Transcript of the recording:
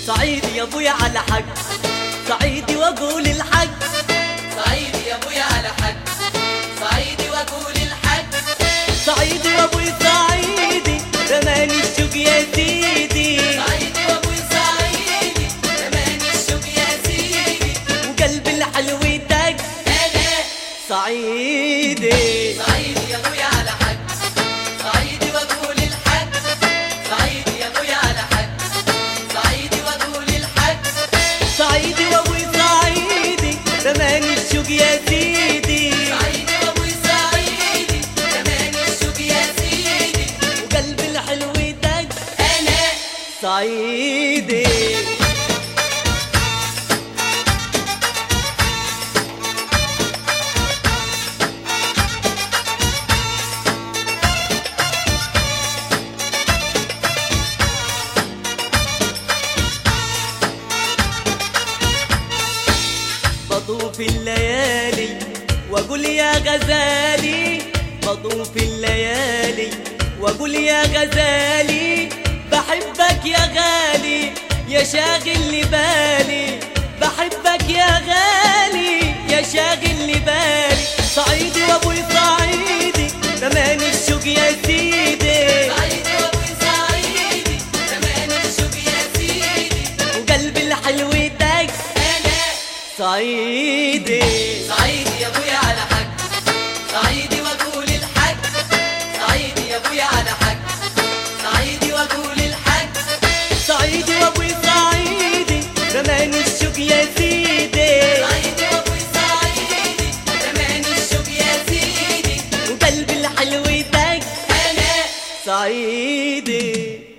صعيدي يا ابويا على حق صعيدي واقول الحق صعيدي يا ابويا على حق صعيدي واقول الحق صعيدي وابوي صعيدي زمان الشوق يا سيدي صعيدي وابوي صعيدي زمان الشوق يا سيدي وقلبي الحلو دق انا صعيدي صعيدي يا ابويا على حق صعيدي واقول الحق صعيدي يا ابويا على حق صعيدي واقول الحق صعيدي وابوي صعيدي زمان الشوق يا سيدي صعيدي وابوي صعيدي زمان الشوق يا سيدي وقلبي الحلو دق انا صعيدي بطوف الليالي واقول يا غزالي بطوف الليالي واقول يا غزالي بحبك يا غالي يا شاغل لي بالي بحبك يا غالي يا شاغل لي بالي صعيدي وابوي صعيدي زمان الشوق يا سيدي صعيدي وابوي صعيدي زمان الشوق يا سيدي وقلبي الحلو دق انا صعيدي صعيدي يا ابويا على حق صعيدي واقول الحق صعيدي يا ابويا على حق صعيدي واقول الحق صعيدي وابوي صعيدي زمان الشوق يا سيدي صعيدي وابوي صعيدي زمان الشوق يا سيدي وقلبي الحلو دق انا صعيدي